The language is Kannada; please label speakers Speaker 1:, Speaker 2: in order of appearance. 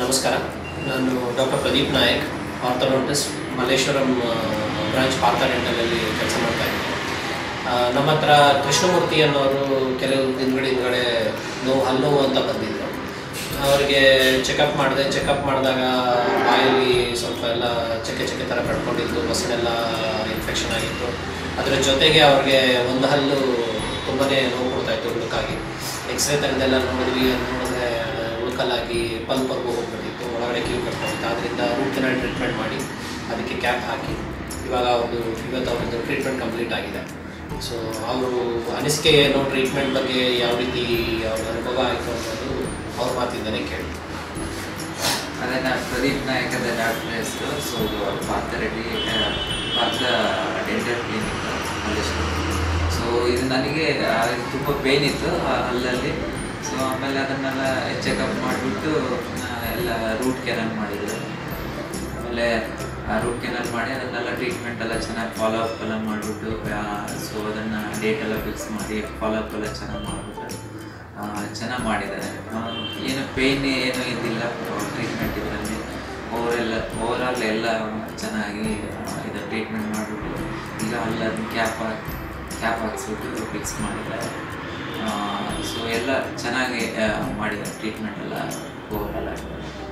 Speaker 1: ನಮಸ್ಕಾರ ನಾನು doctor Pradeep Nayak orthodontist Malleshwaram branch ಪಾರ್ಥಡೆಂಟಲಲ್ಲಿ ಕೆಲಸ ಮಾಡ್ತಾ ಇದ್ದೀನಿ ಆ, ನಮ್ಮ ಹತ್ರ ಕೃಷ್ಣಮೂರ್ತಿ ಅನ್ನೋರು ಕೆಲವು ದಿನಗಳ ಹಿಂದ್ಗಡೆ ನೋವು ಹಲ್ಲು ನೋವು ಅಂತ ಬಂದಿದ್ದರು ಅವರಿಗೆ ಚೆಕಪ್ ಮಾಡಿದೆ ಚೆಕಪ್ ಮಾಡಿದಾಗ ಬಾಯಲ್ಲಿ ಸ್ವಲ್ಪ ಎಲ್ಲ ಚಕ್ಕೆ ಚಕ್ಕೆ ಥರ ಕಟ್ಕೊಂಡಿದ್ದು ಬಸ್ಸನ್ನೆಲ್ಲ ಇನ್ಫೆಕ್ಷನ್ ಆಗಿತ್ತು ಅದರ ಜೊತೆಗೆ ಅವ್ರಿಗೆ ಒಂದು ಹಲ್ಲು ತುಂಬಾ ನೋವು ಕೊಡ್ತಾಯಿತ್ತು ಉಳುಕಾಗಿ ಎಕ್ಸ್ರೇ ತೆಗೆದೆಲ್ಲ ನೋಡಿದ್ವಿ ಅದು ನೋಡಿದ್ರೆ ಉಳುಕಲ್ಲಾಗಿ ಪಲ್ಪರ್ಗೂ ಹೋಗ್ಬಿಟ್ಟಿತ್ತು ಒಳಗಡೆ ಕ್ಯೂ ಕಟ್ಕೊಂಡಿತ್ತು ಅದರಿಂದ ರೂಟ್ ಕೆನಾಲ್ ಟ್ರೀಟ್ಮೆಂಟ್ ಮಾಡಿ ಅದಕ್ಕೆ ಕ್ಯಾಪ್ ಹಾಕಿ ಇವಾಗ ಅವ್ರದ್ದು ಇವತ್ತು ಅವ್ರದ್ದು ಟ್ರೀಟ್ಮೆಂಟ್ ಕಂಪ್ಲೀಟ್ ಆಗಿದೆ ಸೊ ಅವರು ಅನಿಸಿಕೆ ಏನು ಟ್ರೀಟ್ಮೆಂಟ್ ಬಗ್ಗೆ ಯಾವ ರೀತಿ ಅವ್ರ ಅನುಭವ ಆಯಿತು ಅನ್ನೋದು ಅವ್ರ ಮಾತಿಂದನೇ ಕೇಳಿ
Speaker 2: ಅದೇ ನಾನು ಪ್ರದೀಪ್ ನಾಯಕ್ ಅದ ಡಾಕ್ಟರ್ ಹೆಸರು ಸೊ ಪಾರ್ಥ ರೆಡ್ಡಿ ಆ, Partha dental clinic Malleshwara so ಇದು ನನಗೆ ಆ, ಇದು ತುಂಬ ಪೇಯ್ನ್ ಇತ್ತು ಆ ಹಲ್ಲಲ್ಲಿ ಸೊ ಆಮೇಲೆ ಅದನ್ನೆಲ್ಲ ಚೆಕಪ್ ಮಾಡಿಬಿಟ್ಟು ಎಲ್ಲ ರೂಟ್ ಕೆನಲ್ ಮಾಡಿದ್ರು ಆಮೇಲೆ ರೂಟ್ ಕೆನಲ್ ಮಾಡಿ ಅದನ್ನೆಲ್ಲ ಟ್ರೀಟ್ಮೆಂಟ್ ಎಲ್ಲ ಚೆನ್ನಾಗಿ ಫಾಲೋ ಅಪ್ ಎಲ್ಲ ಮಾಡಿಬಿಟ್ಟು ಸೊ ಅದನ್ನು ಡೇಟ್ ಎಲ್ಲ ಫಿಕ್ಸ್ ಮಾಡಿ ಫಾಲೋ ಅಪ್ ಎಲ್ಲ ಚೆನ್ನಾಗಿ ಮಾಡಿಬಿಟ್ಟು ಚೆನ್ನಾಗಿ ಮಾಡಿದ್ದಾರೆ ಆ, ಏನು ಪೇಯ್ನ್ ಏನೂ ಇದ್ದಿಲ್ಲ ಟ್ರೀಟ್ಮೆಂಟ್ ಇದರಲ್ಲಿ ಓವರೆಲ್ಲ ಓವರಾಲ್ ಎಲ್ಲ ಚೆನ್ನಾಗಿ ಆ, ಇದು ಟ್ರೀಟ್ಮೆಂಟ್ ಮಾಡಿಬಿಟ್ಟು ಈಗ ಅಲ್ಲ ಕ್ಯಾಪ್ ಕ್ಯಾಪ್ ಹಾಕ್ಸ್ಬಿಟ್ಟು ಫಿಕ್ಸ್ ಮಾಡಿದ್ದಾರೆ ಸೊ ಎಲ್ಲ ಚೆನ್ನಾಗಿ ಆ, ಮಾಡಿದ್ದಾರೆ ಟ್ರೀಟ್ಮೆಂಟ್ ಎಲ್ಲ ಓವರಾಲ್ ಆಗಿ